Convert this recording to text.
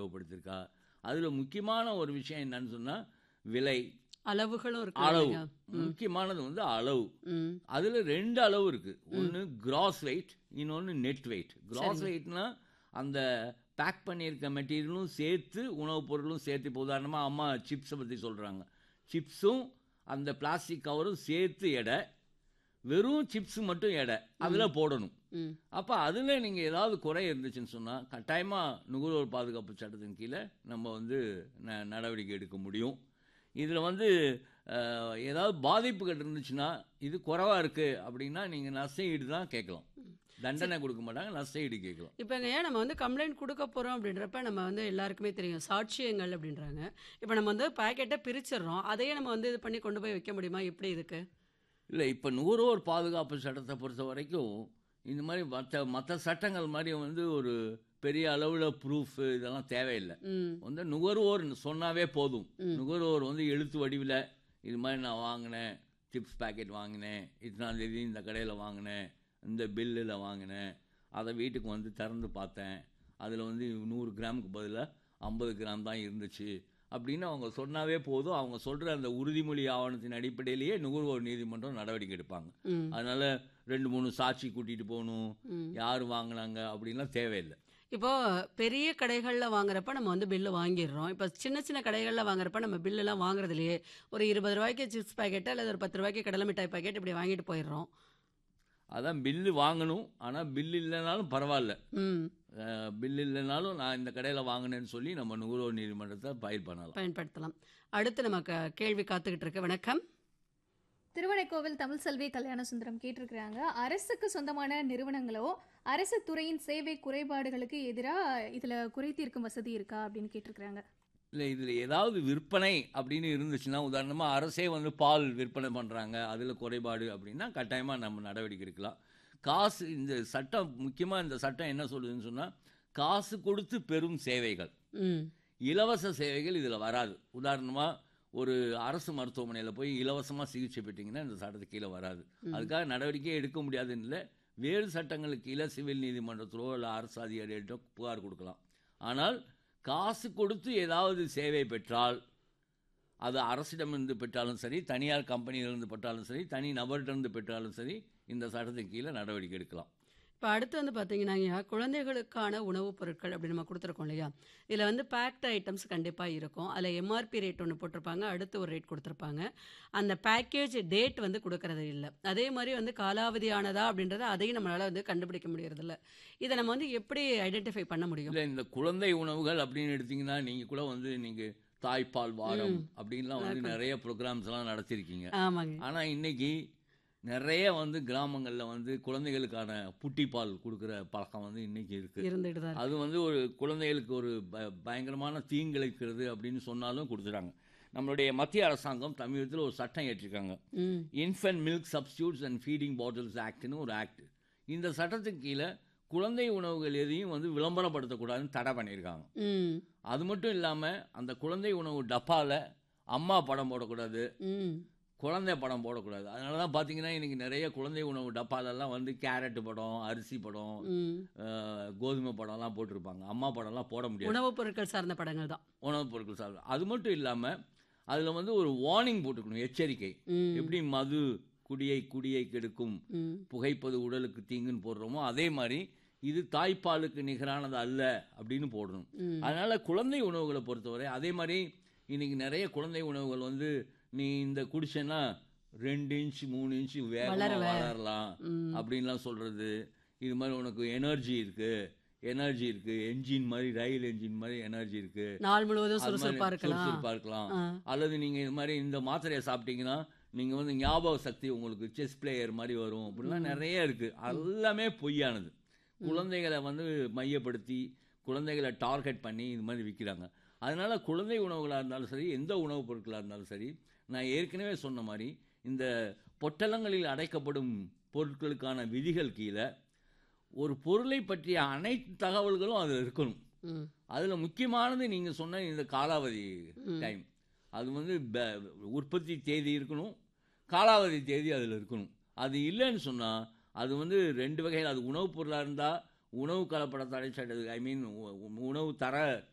உபயோகப்படுத்தியிருக்கா அதில் முக்கியமான ஒரு விஷயம் என்னன்னு சொன்னால் விலை அளவுகளும் இருக்கு அளவு இல்லையா? முக்கியமானது வந்து அளவு ம் அதில் ரெண்டு அளவு இருக்குது ஒன்று கிராஸ் வெயிட் இன்னொன்று நெட் வெயிட் கிராஸ் வெயிட்னா அந்த பேக் பண்ணியிருக்க மெட்டீரியலும் சேர்த்து உணவுப் பொருளும் சேர்த்து இப்போ உதாரணமாக அம்மா சிப்ஸை பற்றி சொல்கிறாங்க சிப்ஸும் அந்த பிளாஸ்டிக் கவரும் சேர்த்து எடை வெறும் சிப்ஸ் மட்டும் எடை அதில் போடணும் ம் அப்போ அதில் நீங்கள் ஏதாவது குறை இருந்துச்சுன்னு சொன்னால் கட்டாயமாக நுகர்வோர் பாதுகாப்பு சட்டத்தின் கீழே நம்ம வந்து ந நடவடிக்கை எடுக்க முடியும் இதில் வந்து அஹ், ஏதாவது பாதிப்புகள் இருந்துச்சுன்னா இது குறைவாக இருக்குது அப்படின்னா நீங்கள் நஷ்டஈடு தான் கேட்கலாம் தண்டனை கொடுக்க மாட்டாங்க நஷ்டஈடு கேட்கலாம் இப்போங்க நம்ம வந்து கம்ப்ளைண்ட் கொடுக்க போகிறோம் அப்படின்றப்ப நம்ம வந்து எல்லாருக்குமே தெரியும் சாட்சியங்கள் அப்படின்றாங்க இப்போ நம்ம வந்து பாக்கெட்டை பிரிச்சிடுறோம் அதையே நம்ம வந்து இது பண்ணி கொண்டு போய் வைக்க முடியுமா எப்படி இதுக்கு இல்லை இப்போ நுகர்வோர் பாதுகாப்பு சட்டத்தை பொறுத்த வரைக்கும் இந்த மாதிரி மற்ற மற்ற சட்டங்கள் மாதிரி வந்து ஒரு பெரிய அளவில் ப்ரூஃப் இதெல்லாம் தேவையில்லை ம் வந்து நுகர்வோர் சொன்னாவே போதும் நுகர்வோர் வந்து எழுத்து வடிவில் இது மாதிரி நான் வாங்கினேன் சிப்ஸ் பாக்கெட் வாங்கினேன் இத்தனாம் தேதி இந்த கடையில் வாங்கினேன் இந்த பில்லில் வாங்கினேன் அதை வீட்டுக்கு வந்து திறந்து பார்த்தேன் அதில் வந்து நூறு கிராமுக்கு பதிலாக ஐம்பது கிராம் தான் இருந்துச்சு அப்படின்னு அவங்க சொன்னாவே போதும் அவங்க சொல்கிற அந்த உறுதிமொழி ஆவணத்தின் அடிப்படையிலேயே நுகர்வோர் நீதிமன்றம் நடவடிக்கை எடுப்பாங்க ம் அதனால் ரெண்டு மூணு சாட்சி கூட்டிகிட்டு போகணும் ம். யார் வாங்கினாங்க அப்படின்லாம் தேவையில்லை இப்போ பெரிய கடைகளில் வாங்குறப்ப நம்ம வந்து பில்லு வாங்கிடுறோம் இப்போ சின்ன சின்ன கடைகளில் வாங்குறப்ப நம்ம பில்லுலாம் வாங்குறது இல்லையே ஒரு இருபது ரூபாய்க்கு சிப்ஸ் பாக்கெட் அல்லது ஒரு பத்து ரூபாய்க்கு கடலை மிட்டாய் பாக்கெட் இப்படி வாங்கிட்டு போயிடுறோம் அதான் பில்லு வாங்கணும் ஆனால் பில் இல்லைனாலும் பரவாயில்ல ம் பில் இல்லைனாலும் நான் இந்த கடையில் வாங்கினேன்னு சொல்லி நம்ம நுகர்வோர் நீதிமன்றத்தை ஃபைல் பண்ணலாம் பயன்படுத்தலாம் அடுத்து நமக்கு கேள்வி காத்துக்கிட்டு இருக்கு வணக்கம் திருவனைக்கோவில் தமிழ் செல்வி கல்யாண சுந்தரம் கேட்டிருக்கிறாங்க அரசுக்கு சொந்தமான நிறுவனங்களோ அரசு துறையின் சேவை குறைபாடுகளுக்கு எதிராக இதுல குறை தீர்க்கும் வசதி இருக்கா அப்படின்னு கேட்டிருக்கிறாங்க இல்லை இதில் ஏதாவது விற்பனை அப்படின்னு இருந்துச்சுன்னா உதாரணமாக அரசே வந்து பால் விற்பனை பண்ணுறாங்க அதில் குறைபாடு அப்படின்னா கட்டாயமாக நம்ம நடவடிக்கை எடுக்கலாம் காசு இந்த சட்டம் முக்கியமாக இந்த சட்டம் என்ன சொல்லுதுன்னு சொன்னால் காசு கொடுத்து பெறும் சேவைகள் ம் இலவச சேவைகள் இதில் வராது உதாரணமாக ஒரு அரசு மருத்துவமனையில் போய் இலவசமாக சிகிச்சை பெற்றீங்கன்னா இந்த சட்டத்துக்கு கீழே வராது அதுக்காக நடவடிக்கையே எடுக்க முடியாதுன்னு இல்லை வேறு சட்டங்களுக்கு கீழே சிவில் நீதிமன்றத்திலோ இல்லை அரசு அதிகாரிகிட்டோ புகார் கொடுக்கலாம் ஆனால் காசு கொடுத்து ஏதாவது சேவை பெற்றால் அது அரசிடமிருந்து பெற்றாலும் சரி தனியார் கம்பெனியிலிருந்து பெற்றாலும் சரி தனி நபர்கிட்டருந்து பெற்றாலும் சரி இந்த சட்டத்தின் கீழே நடவடிக்கை எடுக்கலாம் இப்போ அடுத்து வந்து பார்த்தீங்கன்னா ஐயா, குழந்தைகளுக்கான உணவுப் பொருட்கள் அப்படி நம்ம கொடுத்துருக்கோம் இல்லையா இதில் வந்து பேக்டு ஐட்டம்ஸ் கண்டிப்பாக இருக்கும் அதில் எம்ஆர்பி ரேட் ஒன்று போட்டிருப்பாங்க அடுத்து ஒரு ரேட் கொடுத்துருப்பாங்க அந்த பேக்கேஜ் டேட் வந்து கொடுக்கறது இல்லை அதே மாதிரி வந்து காலாவதியானதா அப்படின்றத அதையும் நம்மளால் வந்து கண்டுபிடிக்க முடியறதில்ல இதை நம்ம வந்து எப்படி ஐடென்டிஃபை பண்ண முடியும் இல்லை இந்த குழந்தை உணவுகள் அப்படின்னு எடுத்தீங்கன்னா நீங்கள் கூட வந்து நீங்கள் தாய்ப்பால் வாரம் அப்படின்லாம் வந்து நிறைய ப்ரோக்ராம்ஸ் எல்லாம் நடத்திருக்கீங்க ஆமாங்க ஆனால் இன்னைக்கு நிறைய வந்து கிராமங்களில் வந்து குழந்தைகளுக்கான புட்டிப்பால் கொடுக்குற பழக்கம் வந்து இன்னைக்கு இருக்குது இருந்துட்டு தான் இருக்கு. அது வந்து ஒரு குழந்தைகளுக்கு ஒரு ப பயங்கரமான தீங்கிழைக்கிறது அப்படின்னு சொன்னாலும் கொடுத்துறாங்க நம்மளுடைய மத்திய அரசாங்கம் தமிழகத்தில் ஒரு சட்டம் ஏற்றிருக்காங்க ம் infant milk substitutes and feeding bottles ஆக்ட்னு ஒரு ஆக்ட் இந்த சட்டத்துக்கு கீழே குழந்தை உணவுகள் எதையும் வந்து விளம்பரப்படுத்தக்கூடாதுன்னு தடை பண்ணியிருக்காங்க ம் அது மட்டும் இல்லாமல் அந்த குழந்தை உணவு டப்பாவில் அம்மா படம் போடக்கூடாது ம் குழந்தை படம் போடக்கூடாது அதனால தான் பார்த்தீங்கன்னா இன்றைக்கி நிறைய குழந்தை உணவு டப்பாலெல்லாம் வந்து கேரட் படம் அரிசி படம் ம் அஹ், கோதுமை படம்லாம் போட்டிருப்பாங்க அம்மா படம்லாம் போட முடியாது உணவுப் பொருட்கள் சார்ந்த படங்கள் தான் உணவுப் பொருட்கள் சாப்பிட அது மட்டும் இல்லாமல் அதில் வந்து ஒரு வார்னிங் போட்டுக்கணும் எச்சரிக்கை ம் எப்படி மது குடியை குடியை கெடுக்கும் ம் புகைப்பது உடலுக்கு தீங்குன்னு போடுறோமோ அதே மாதிரி இது தாய்ப்பாலுக்கு நிகரானது அல்ல அப்படின்னு போடணும் ம். அதனால குழந்தை உணவுகளை பொறுத்தவரை அதே மாதிரி இன்னைக்கு நிறைய குழந்தை உணவுகள் வந்து நீ இந்த குடிச்சேன்னா ரெண்டு இன்ச் மூணு இன்ச் வேகமாக வளருவ. வளரலாம் ம். அப்படின்லாம் சொல்றது இது மாதிரி உனக்கு எனர்ஜி இருக்கு எனர்ஜி இருக்கு என்ஜின் மாதிரி ரயில் என்ஜின் மாதிரி எனர்ஜி இருக்கு நாள் முழுவதும் அது மாதிரி சுறுசுறுப்பா இருக்கலாம் சுறுசுறுப்பா இருக்கலாம் ஆ. அல்லது நீங்க இது மாதிரி இந்த மாத்திரையை சாப்பிட்டீங்கன்னா நீங்க வந்து ஞாபக சக்தி உங்களுக்கு செஸ் பிளேயர் மாதிரி வரும் அப்படிலாம் நிறைய இருக்கு எல்லாமே பொய்யானது குழந்தைகளை வந்து மையப்படுத்தி குழந்தைகளை டார்கெட் பண்ணி இது மாதிரி விற்கிறாங்க அதனால குழந்தை உணவுகளாக இருந்தாலும் சரி எந்த உணவுப் பொருட்களாக இருந்தாலும் சரி நான் ஏற்கனவே சொன்ன மாதிரி இந்த பொட்டலங்களில் அடைக்கப்படும் பொருட்களுக்கான விதிகள் கீழே ஒரு பொருளை பற்றிய அனைத்து தகவல்களும் அதில் இருக்கணும் ம் அதில் முக்கியமானது நீங்கள் சொன்ன இந்த காலாவதி டைம் அது வந்து ப- உற்பத்தி தேதி இருக்கணும் காலாவதி தேதி அதில் இருக்கணும் அது இல்லைன்னு சொன்னால் அது வந்து ரெண்டு வகையில் அது உணவுப் பொருளாக இருந்தால் உணவு கலப்பட தடை சட்ட ஐ மீன் உணவு தர